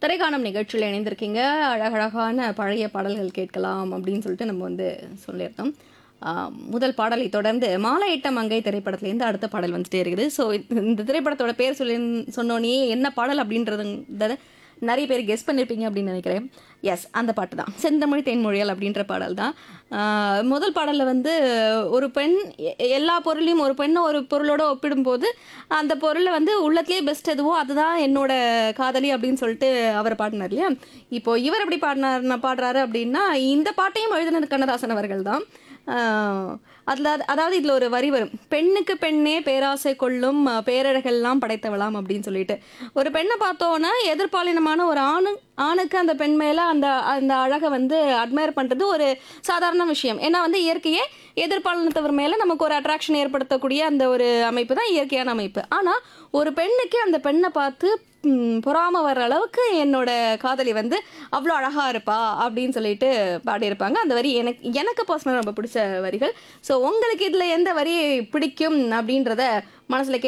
திரைக்காணும் நிகழ்ச்சியில் இணைந்திருக்கீங்க அழகழகான பழைய பாடல்கள் கேட்கலாம் அப்படின்னு சொல்லிட்டு நம்ம வந்து சொல்லியிருந்தோம் ஆஹ் முதல் பாடலை தொடர்ந்து மாலை எட்ட மங்கை திரைப்படத்துலேருந்து அடுத்த பாடல் வந்துட்டே இருக்குது ஸோ இந்த திரைப்படத்தோட பேர் சொல்லி சொன்னோன்னே என்ன பாடல் அப்படின்றத நிறைய பேர் கெஸ் பண்ணியிருப்பீங்க அப்படின்னு நினைக்கிறேன் எஸ் அந்த பாட்டு தான் செந்தமிழ் தேன்மொழியல் அப்படின்ற பாடல் தான் ஆஹ் முதல் பாடலில் வந்து ஒரு பெண் எ- எல்லா பொருளையும் ஒரு பெண்ணை ஒரு பொருளோட ஒப்பிடும்போது அந்த பொருளை வந்து உள்ளத்திலே பெஸ்ட் எதுவோ அதுதான் என்னோட காதலி அப்படின்னு சொல்லிட்டு அவர் பாடினார் இல்லையா இப்போ இவர் எப்படி பாடினார் பாடுறாரு அப்படின்னா இந்த பாட்டையும் எழுதினது கண்ணதாசன் அவர்கள் தான் அதில் அதாவது இதில் ஒரு வரி வரும் பெண்ணுக்கு பெண்ணே பேராசை கொள்ளும் அஹ், பேரழகெல்லாம் படைத்தவளாம் அப்படின்னு சொல்லிட்டு ஒரு பெண்ணை பார்த்தோன்னா எதிர்பாலினமான ஒரு ஆணு ஆணுக்கு அந்த பெண் மேலே அந்த அந்த அழகை வந்து அட்மையர் பண்ணுறது ஒரு சாதாரண விஷயம் ஏன்னா வந்து இயற்கையே எதிர்பாலினத்தவர் மேலே நமக்கு ஒரு அட்ராக்ஷன் ஏற்படுத்தக்கூடிய அந்த ஒரு அமைப்பு தான் இயற்கையான அமைப்பு ஆனால் ஒரு பெண்ணுக்கு அந்த பெண்ணை பார்த்து ம், பொறாம வர்ற அளவுக்கு என்னோட காதலி வந்து அவ்வளோ அழகா இருப்பா அப்படின்னு சொல்லிட்டு பாடியிருப்பாங்க அந்த வரி எனக்கு எனக்கு பர்சனலாக ரொம்ப பிடிச்ச வரிகள் ஸோ உங்களுக்கு இதில் எந்த வரி பிடிக்கும் அப்படின்றத மனசில்